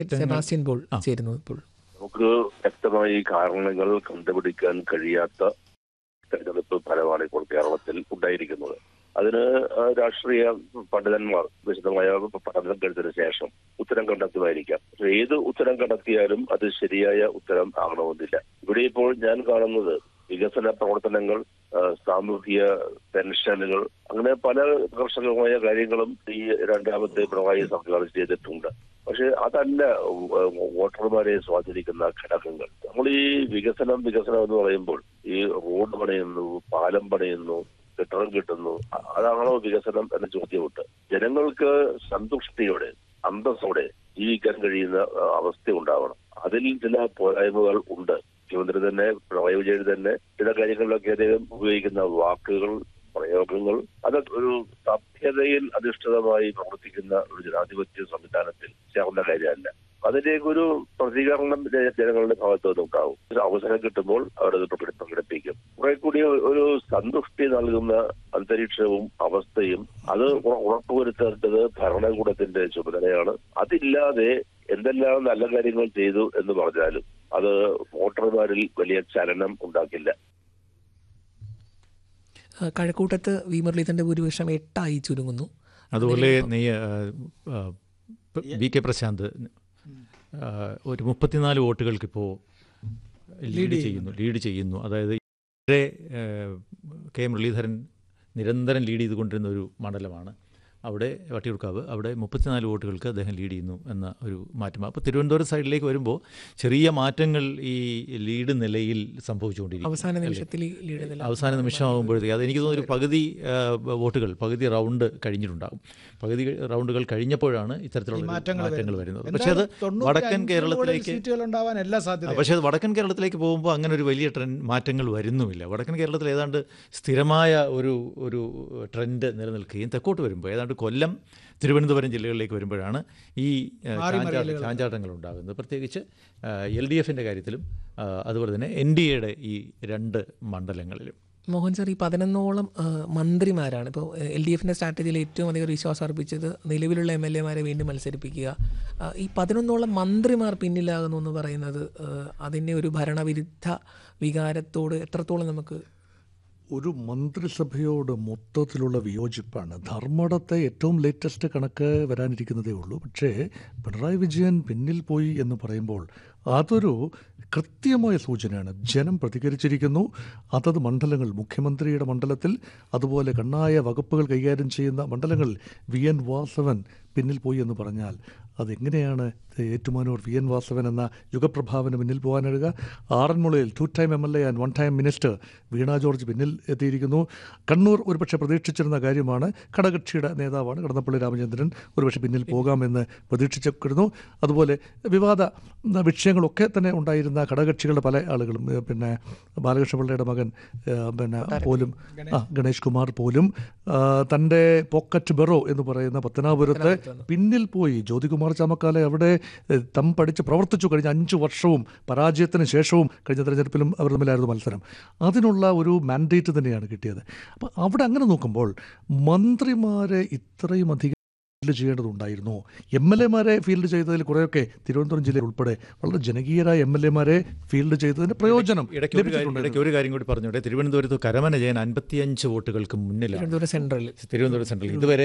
Sebastian Paul ചേരുന്നു ഇപ്പോൾ നമുക്ക് വ്യക്തമായി കാരണങ്ങൾ കണ്ടുപിടിക്കാൻ കഴിയാത്ത തെരഞ്ഞെടുപ്പ് ഫലമാണ് ഇപ്പോൾ കേരളത്തിൽ ഉണ്ടായിരിക്കുന്നത് അതിന് ആ, രാഷ്ട്രീയ പണ്ഡിതന്മാർ വിശദമായ പഠനം കഴിഞ്ഞതിന് ശേഷം ഉത്തരം കണ്ടെത്തുമായിരിക്കാം പക്ഷേ ഏത് ഉത്തരം കണ്ടെത്തിയാലും അത് ശരിയായ ഉത്തരം ആകണമെന്നില്ല ഇവിടെ ഇപ്പോൾ ഞാൻ കാണുന്നത് വികസന പ്രവർത്തനങ്ങൾ ആ, സാമൂഹിക പെൻഷനുകൾ അങ്ങനെ പല കർഷകമായ കാര്യങ്ങളും ഈ രണ്ടാമത്തെ പിണറായി സർക്കാർ ചെയ്തിട്ടുണ്ട് പക്ഷെ അതല്ല വ- വോട്ടർമാരെ സ്വാധീനിക്കുന്ന ഘടകങ്ങൾ നമ്മൾ ഈ വികസനം വികസനം എന്ന് പറയുമ്പോൾ ഈ റോഡ് പണിയുന്നു പാലം പണിയുന്നു കെട്ടിടം കിട്ടുന്നു അ- അതാണോ വികസനം എന്ന ചോദ്യമുണ്ട് ജനങ്ങൾക്ക് സന്തുഷ്ടിയോടെ അന്തസ്സോടെ ജീവിക്കാൻ കഴിയുന്ന ആ, അവസ്ഥ ഉണ്ടാവണം അതിൽ ചില പോരായ്മകൾ ഉണ്ട് മുഖ്യമന്ത്രി തന്നെ പിണറായി വിജയൻ തന്നെ ചില കാര്യങ്ങളിലൊക്കെ അദ്ദേഹം ഉപയോഗിക്കുന്ന വാക്കുകൾ പ്രയോഗങ്ങൾ അതൊക്കെ ഒരു സഭ്യതയിൽ അധിഷ്ഠിതമായി പ്രവർത്തിക്കുന്ന ഒരു ജനാധിപത്യ സംവിധാനത്തിൽ ചേർന്ന കാര്യമല്ല അതിലേക്ക് ഒരു പ്രതികരണം ജ- ജനങ്ങളുടെ ഭാഗത്തു നിന്നുണ്ടാവും ഒരു അവസരം കിട്ടുമ്പോൾ അവരത് പ്രകടി- പ്രകടിപ്പിക്കും കുറെ കൂടി ഒരു സന്തുഷ്ടി നൽകുന്ന അന്തരീക്ഷവും അവസ്ഥയും അത് ഉറ- ഉറപ്പുവരുത്തേണ്ടത് ഭരണകൂടത്തിന്റെ ചുമതലയാണ് അതില്ലാതെ എന്തെല്ലാം നല്ല കാര്യങ്ങൾ ചെയ്തു എന്ന് പറഞ്ഞാലും അത് വോട്ടർമാരിൽ വലിയ ചലനം ഉണ്ടാക്കില്ല ആ, കഴക്കൂട്ടത്ത് വി മുരളീധരന്റെ ഭൂരിപക്ഷം എട്ടായി ചുരുങ്ങുന്നു അതുപോലെ നെയ്യ വി കെ പ്രശാന്ത് ആ, ഒരു മുപ്പത്തിനാല് വോട്ടുകൾക്കിപ്പോൾ ലീഡ് ചെയ്യുന്നു ലീഡ് ചെയ്യുന്നു അതായത് ഇവിടെ ആ, കെ മുരളീധരൻ നിരന്തരം ലീഡ് ചെയ്തുകൊണ്ടിരുന്ന ഒരു മണ്ഡലമാണ് അവിടെ വട്ടിയൂർക്കാവ് അവിടെ മുപ്പത്തിനാല് വോട്ടുകൾക്ക് അദ്ദേഹം ലീഡ് ചെയ്യുന്നു എന്ന ഒരു മാറ്റം അപ്പോൾ തിരുവനന്തപുരം സൈഡിലേക്ക് വരുമ്പോൾ ചെറിയ മാറ്റങ്ങൾ ഈ ലീഡ് നിലയിൽ സംഭവിച്ചുകൊണ്ടിരിക്കും അവസാന നിമിഷത്തിൽ ഈ ലീഡ് നില അവസാന നിമിഷമാകുമ്പോഴത്തേക്ക് അത് എനിക്ക് തോന്നുന്നു ഒരു പകുതി ആ, വോട്ടുകൾ പകുതി റൗണ്ട് കഴിഞ്ഞിട്ടുണ്ടാകും പകുതി റൗണ്ടുകൾ കഴിഞ്ഞപ്പോഴാണ് ഇത്തരത്തിലുള്ള ഒരു മാറ്റങ്ങൾ മാറ്റങ്ങൾ വരുന്നത് പക്ഷേ അത് വടക്കൻ കേരളത്തിലേക്ക് സീറ്റുകൾ ഉണ്ടാവാൻ എല്ലാ ആ, സാധ്യതയും പക്ഷേ അത് വടക്കൻ കേരളത്തിലേക്ക് പോകുമ്പോൾ അങ്ങനെ ഒരു വലിയ ട്രെൻഡ് മാറ്റങ്ങൾ വരുന്നുമില്ല വടക്കൻ കേരളത്തിൽ ഏതാണ്ട് സ്ഥിരമായ ഒരു ഒരു ട്രെൻഡ് നിലനിൽക്കുകയും തെക്കോട്ട് വരുമ്പോൾ ഏതാണ്ട് കൊല്ലം തിരുവനന്തപുരം ജില്ലകളിലേക്ക് വരുമ്പോഴാണ് ഈ ആ, ചാഞ്ചാട്ട ചാഞ്ചാട്ടങ്ങൾ ഉണ്ടാകുന്നത് പ്രത്യേകിച്ച് എൽ ഡി എഫിൻ്റെ കാര്യത്തിലും ആ, അതുപോലെ തന്നെ എൻ ഡി എയുടെ ഈ രണ്ട് മണ്ഡലങ്ങളിലും മോഹൻ സാർ ഈ പതിനൊന്നോളം ആ, മന്ത്രിമാരാണ് ഇപ്പോൾ എൽ ഡി എഫിൻ്റെ സ്ട്രാറ്റജിയിൽ ഏറ്റവും അധികം വിശ്വാസം അർപ്പിച്ചത് നിലവിലുള്ള എം എൽ എമാരെ വീണ്ടും മത്സരിപ്പിക്കുക ആ, ഈ പതിനൊന്നോളം മന്ത്രിമാർ പിന്നിലാകുന്നു എന്ന് പറയുന്നത് ആ, അതിൻ്റെ ഒരു ഭരണവിരുദ്ധ വികാരത്തോട് എത്രത്തോളം നമുക്ക് ഒരു മന്ത്രിസഭയോട് മൊത്തത്തിലുള്ള വിയോജിപ്പാണ് ധർമ്മടത്തെ ഏറ്റവും ലേറ്റസ്റ്റ് കണക്ക് വരാനിരിക്കുന്നതേ ഉള്ളൂ പക്ഷേ പിണറായി വിജയൻ പിന്നിൽ പോയി എന്ന് പറയുമ്പോൾ അതൊരു കൃത്യമായ സൂചനയാണ് ജനം പ്രതികരിച്ചിരിക്കുന്നു അതത് മണ്ഡലങ്ങൾ മുഖ്യമന്ത്രിയുടെ മണ്ഡലത്തിൽ അതുപോലെ കണ്ണായ വകുപ്പുകൾ കൈകാര്യം ചെയ്യുന്ന മണ്ഡലങ്ങളിൽ വി എൻ വാസവൻ പിന്നിൽ പോയി എന്ന് പറഞ്ഞാൽ അതെങ്ങനെയാണ് ഏറ്റുമാനൂർ വി എൻ വാസവൻ എന്ന യുഗപ്രഭാവന് പിന്നിൽ പോകാനിടുക ആറന്മുളയിൽ two time M L A and one time minister Veena George പിന്നിൽ എത്തിയിരിക്കുന്നു കണ്ണൂർ ഒരുപക്ഷെ പ്രതീക്ഷിച്ചിരുന്ന കാര്യമാണ് ഘടകക്ഷിയുടെ നേതാവാണ് കടന്നപ്പള്ളി രാമചന്ദ്രൻ ഒരുപക്ഷെ പിന്നിൽ പോകാമെന്ന് പ്രതീക്ഷിച്ചിരുന്നു അതുപോലെ വിവാദ ഉം, വിഷയങ്ങളൊക്കെ തന്നെ ഉണ്ടായിരുന്ന ഘടകക്ഷികളുടെ പല ആളുകളും ഏ, പിന്നെ ബാലകൃഷ്ണപിള്ളയുടെ മകൻ ഏ, പിന്നെ പോലും ആ ഗണേഷ് കുമാർ പോലും ആ, തൻ്റെ പോക്കറ്റ് ബെറോ എന്ന് പറയുന്ന പത്തനാപുരത്ത് പിന്നിൽ പോയി ജ്യോതികുമാർ ചാമക്കാലെ അവിടെ ഏ, തം പഠിച്ച് പ്രവർത്തിച്ചു കഴിഞ്ഞ അഞ്ച് വർഷവും പരാജയത്തിന് ശേഷവും കഴിഞ്ഞ തെരഞ്ഞെടുപ്പിലും അവർ തമ്മിലായിരുന്നു മത്സരം അതിനുള്ള ഒരു മാൻഡേറ്റ് തന്നെയാണ് കിട്ടിയത് അപ്പോൾ അവിടെ അങ്ങനെ നോക്കുമ്പോൾ മന്ത്രിമാരെ ഇത്രയും അധികം ഫീൽഡ് ചെയ്യേണ്ടതുണ്ടായിരുന്നു എം എൽ എമാരെ ഫീൽഡ് ചെയ്തതിൽ കുറേയൊക്കെ തിരുവനന്തപുരം ജില്ലയിൽ ഉൾപ്പെടെ വളരെ ജനകീയരായ എം എൽ എമാരെ ഫീൽഡ് ചെയ്തതിൻ്റെ പ്രയോജനം ഇടയ്ക്ക് ഒരു കാര്യം ലഭിച്ചിട്ടുണ്ട് ഇടയ്ക്ക് ഒരു കാര്യം കൂടി പറഞ്ഞോട്ടെ തിരുവനന്തപുരത്ത് കരമന ജയൻ അൻപത്തിയഞ്ച് വോട്ടുകൾക്ക് മുന്നിലാണ് തിരുവനന്തപുരം സെൻട്രലിൽ തിരുവനന്തപുരം സെൻട്രൽ ഇതുവരെ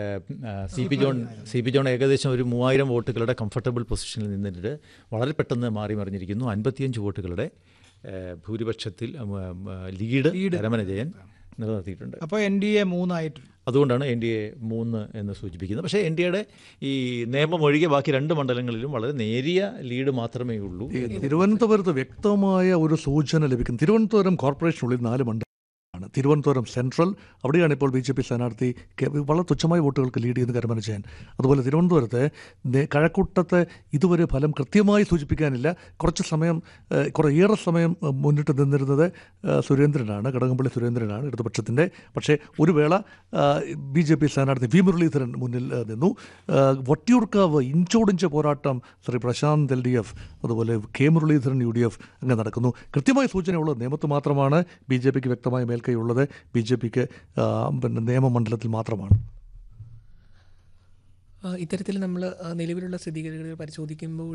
C P John C P John ഏകദേശം ഒരു മൂവായിരം വോട്ടുകളുടെ കംഫർട്ടബിൾ പൊസിഷനിൽ നിന്നിട്ട് വളരെ പെട്ടെന്ന് മാറി മറിഞ്ഞിരിക്കുന്നു അൻപത്തിയഞ്ച് വോട്ടുകളുടെ ഏഹ്, ഭൂരിപക്ഷത്തിൽ ഉം, ഉം, ലീഡ് കരമന ജയൻ നിലനിർത്തിയിട്ടുണ്ട് അപ്പോൾ എൻ ഡി എ മൂന്നായിട്ട് അതുകൊണ്ടാണ് എൻ ഡി എ മൂന്ന് എന്ന് സൂചിപ്പിക്കുന്നത് പക്ഷേ എൻ ഡി എയുടെ ഈ നിയമം ഒഴികെ ബാക്കി രണ്ട് മണ്ഡലങ്ങളിലും വളരെ നേരിയ ലീഡ് മാത്രമേ ഉള്ളൂ ഈ തിരുവനന്തപുരത്ത് വ്യക്തമായ ഒരു സൂചന ലഭിക്കും തിരുവനന്തപുരം കോർപ്പറേഷനുള്ളിൽ നാല് മണ്ഡലം ആണ് തിരുവനന്തപുരം സെൻട്രൽ അവിടെയാണ് ഇപ്പോൾ ബി ജെ പി സ്ഥാനാർത്ഥി കെ- വളരെ തുച്ഛമായ വോട്ടുകൾക്ക് ലീഡ് ചെയ്യുന്ന കരമന ജയൻ അതുപോലെ തിരുവനന്തപുരത്ത് നേ- കഴക്കൂട്ടത്ത് ഇതുവരെ ഫലം കൃത്യമായി സൂചിപ്പിക്കാനില്ല കുറച്ച് സമയം ഏഹ്, കുറേയേറെ സമയം ഏഹ്, മുന്നിട്ട് നിന്നിരുന്നത് ഏഹ്, സുരേന്ദ്രനാണ് കടകംപള്ളി സുരേന്ദ്രനാണ് ഇടതുപക്ഷത്തിൻ്റെ പക്ഷേ ഒരു വേള ബി ജെ പി സ്ഥാനാർത്ഥി വി മുരളീധരൻ മുന്നിൽ ഏഹ്, നിന്നു ഏഹ്, വട്ടിയൂർക്കാവ് ഇഞ്ചോടിഞ്ച് പോരാട്ടം Shri Prashanth L D F അതുപോലെ K Muraleedharan U D F അങ്ങനെ നടക്കുന്നു കൃത്യമായ സൂചനയുള്ളത് നിയമത്ത് മാത്രമാണ് ബി ജെ പിക്ക് വ്യക്തമായ മേൽക്കൈയുള്ളത് ബി ജെ പിക്ക് പിന്നെ നിയമമണ്ഡലത്തിൽ മാത്രമാണ് ആ, ഇത്തരത്തിൽ നമ്മൾ നിലവിലുള്ള സ്ഥിതിഗതികൾ പരിശോധിക്കുമ്പോൾ